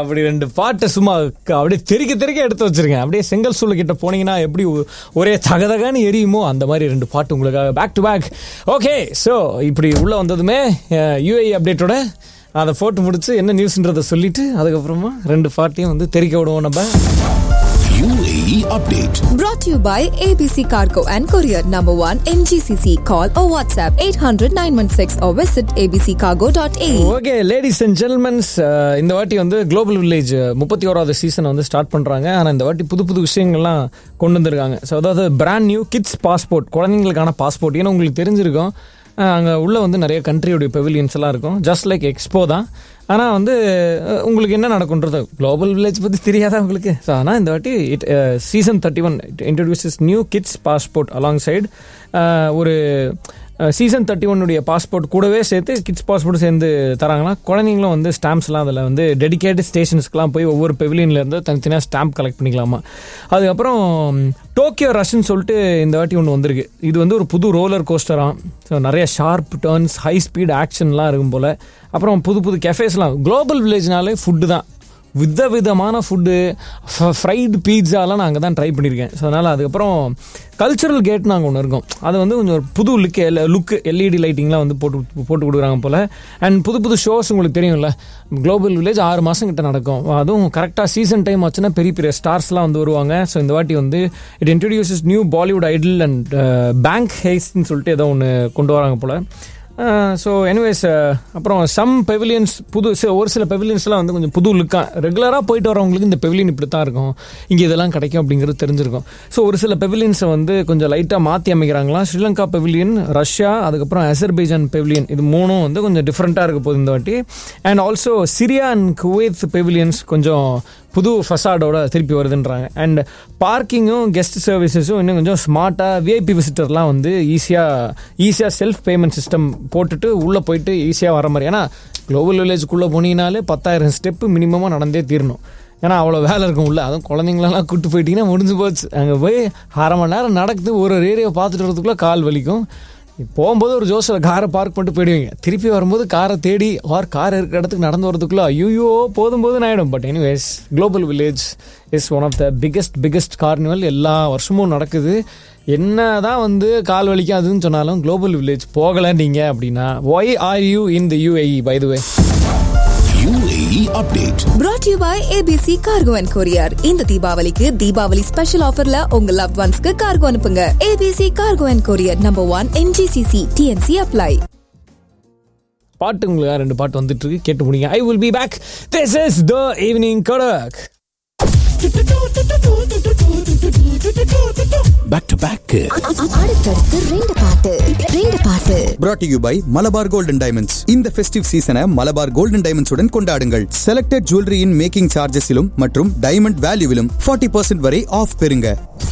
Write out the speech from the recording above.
அப்படி ரெண்டு பாட்டை சும்மா க- அப்படியே தெறிக்க தெறிக்க எடுத்து வச்சிருக்கேன் அப்படியே செங்கல் சூளை கிட்ட போனீங்கன்னா எப்படி ஒ- ஒரே தகதகான்னு எரியுமோ அந்த மாதிரி ரெண்டு பாட்டு உங்களுக்காக back to back okay so இப்படி உள்ள வந்ததுமே யூஏ அப்டேட்டோட அதை போட்டு முடிச்சு என்ன நியூஸ்ன்றதை சொல்லிட்டு அதுக்கப்புறமா ரெண்டு பாட்டையும் வந்து தெறிக்க விடுவோம் நம்ம UAE update. Brought to you by ABC Cargo and Courier Number 1 MGCC. Call or WhatsApp 800 916 or visit abccargo.ae. Okay ladies and ஜென்மன்ஸ் இந்த வாட்டி வந்து குளோபல் வில்லேஜ் முப்பத்தி ஓராவது சீசன் வந்து ஸ்டார்ட் பண்ணுறாங்க ஆனால் இந்த வாட்டி புது புது விஷயங்கள்லாம் கொண்டு வந்திருக்காங்க ஸோ அதாவது பிராண்ட் நியூ கிட்ஸ் பாஸ்போர்ட் குழந்தைங்களுக்கான பாஸ்போர்ட் ஏன்னா உங்களுக்கு தெரிஞ்சிருக்கும் அங்கே உள்ள வந்து நிறைய கண்ட்ரியோடைய பெவிலியன்ஸ் எல்லாம் இருக்கும் ஜஸ்ட் லைக் எக்ஸ்போ தான் ஆனால் வந்து அஹ், உங்களுக்கு என்ன நடக்குன்றது குளோபல் வில்லேஜ் பற்றி தெரியாதா உங்களுக்கு ஸோ ஆனால் இந்த வாட்டி it season thirty one introduces new kids passport alongside ஒரு சீசன் தேர்ட்டி ஒன்னுடைய பாஸ்போர்ட் கூடவே சேர்த்து கிட்ஸ் பாஸ்போர்ட் சேர்ந்து தராங்கன்னா குழந்தைங்களும் வந்து ஸ்டாம்ப்ஸ்லாம் அதில் வந்து டெடிகேட்டட் ஸ்டேஷன்ஸ்க்குலாம் போய் ஒவ்வொரு pavilion ல இருந்து தனித்தனியாக ஸ்டாம்ப் கலெக்ட் பண்ணிக்கலாமா அதுக்கப்புறம் டோக்கியோ ரஷ்ன்னு சொல்லிட்டு இந்த வாட்டி ஒன்று வந்திருக்கு இது வந்து ஒரு புது ரோலர் கோஸ்டராம் ஸோ நிறைய ஷார்ப் டர்ன்ஸ் ஹை ஸ்பீட் ஆக்ஷன்லாம் இருக்கும் போல் அப்புறம் புது புது கெஃபேஸ்லாம் குளோபல் வில்லேஜ்னாலே ஃபுட்டு தான் வித விதமான ஃபுட்டு ஃப்ரைடு பீட்சாலாம் நான் அங்கே தான் ட்ரை பண்ணியிருக்கேன் ஸோ அதனால் அதுக்கப்புறம் கல்ச்சுரல் கேட் நாங்கள் ஒன்று இருக்கோம் அது வந்து கொஞ்சம் ஒரு புது லுக்கு லுக்கு எல்இடி லைட்டிங்லாம் வந்து போட்டு போட்டு கொடுக்குறாங்க போல் அண்ட் புது புது ஷோஸ் உங்களுக்கு தெரியும்ல குளோபல் வில்லேஜ் ஆறு மாதம் கிட்ட நடக்கும் அதுவும் கரெக்டாக சீசன் டைம் ஆச்சுன்னா பெரிய பெரிய ஸ்டார்ஸ்லாம் வந்து வருவாங்க ஸோ இந்த வாட்டி வந்து it introduces new Bollywood idol and bank ஹேஸ்ட்னு சொல்லிட்டு ஏதோ ஒன்று கொண்டு வராங்க போல் ஸோ எனிவேஸ் அப்புறம் சம் பெவிலியன்ஸ் புது சி- ஒரு சில பெவிலியன்ஸ்லாம் வந்து கொஞ்சம் புது லுக்காக ரெகுலராக போயிட்டு வரவங்களுக்கு இந்த பெவிலியன் இப்படி தான் இருக்கும் இங்கே இதெல்லாம் கிடைக்கும் அப்படிங்கிறது தெரிஞ்சிருக்கும் ஸோ ஒரு சில பெவிலியன்ஸை வந்து கொஞ்சம் லைட்டாக மாற்றி அமைக்கிறாங்களாம் ஸ்ரீலங்கா பெவிலியன் ரஷ்யா அதுக்கப்புறம் அசர்பைஜான் பெவிலியன் இது மூணும் வந்து கொஞ்சம் டிஃப்ரெண்ட்டாக இருக்க போகுது இந்த வாட்டி and also Syria and Kuwait pavilions கொஞ்சம் புது ஃபசாடோட திருப்பி வருதுன்றாங்க அண்ட் பார்க்கிங்கும் கெஸ்ட் சர்வீசஸும் இன்னும் கொஞ்சம் ஸ்மார்ட்டாக விஐபி விசிட்டர்லாம் வந்து ஈஸியாக ஈஸியாக செல்ஃப் பேமெண்ட் சிஸ்டம் போட்டுட்டு உள்ளே போயிட்டு ஈஸியாக வர மாதிரி ஏன்னா குளோபல் வில்லேஜுக்குள்ளே போனீங்கனாலே பத்தாயிரம் ஸ்டெப்பு மினிமமாக நடந்தே தீரணும் ஏன்னா அவ்வளோ வேலை இருக்கும் உள்ள அதுவும் குழந்தைங்களெல்லாம் கூட்டு போயிட்டீங்கன்னா முடிஞ்சு போச்சு அங்கே போய் அரை மணி நேரம் நடக்குது ஒரு ஒரு ஏரியாவை பார்த்துட்டு வரதுக்குள்ளே கால் வலிக்கும் போகும்போது ஒரு ஜோஸில் காரை பார்க் பண்ணிட்டு போயிடுவீங்க திருப்பி வரும்போது காரை தேடி ஆர் கார் இருக்கிற இடத்துக்கு நடந்து வரதுக்குள்ள ஐயோ போதும் போதும் ஆகிடும் but anyways global village is one of the biggest biggest carnival எல்லா வருஷமும் நடக்குது என்னதான் வந்து கால் வலிக்காதுன்னு சொன்னாலும் குளோபல் வில்லேஜ் போகல நீங்க அப்படின்னா why are you in the UAE by the way UAE update. Brought to you by ABC Cargo and Courier. இந்த தீபாவளிக்கு தீபாவளி ஸ்பெஷல் ஆஃபர்ல உங்க லவ் ஒன்ஸ்க்கு கார்கோ அனுப்புங்க ABC Cargo and Courier Number 1 MGCC TNC apply. பாட்டு உங்களுக்கு ரெண்டு பாட்டு வந்துட்டு இருக்கு கேட்டு முடியுங்க I will be back this is the evening kadak Back to back. அடுத்தடுத்து ரெண்டு பாட்டு ரெண்டு பாட்டு brought to you by Malabar golden diamonds இந்த ஃபெஸ்டிவ் சீசனை மலபார் கோல்டன் டைமண்ட்ஸ் உடன் கொண்டாடுங்கள் செலக்டட் ஜுவல்லரியின் மேக்கிங் சார்ஜஸிலும் மற்றும் டைமண்ட் வேல்யூவிலும் 40% வரை ஆஃப் பெறுங்க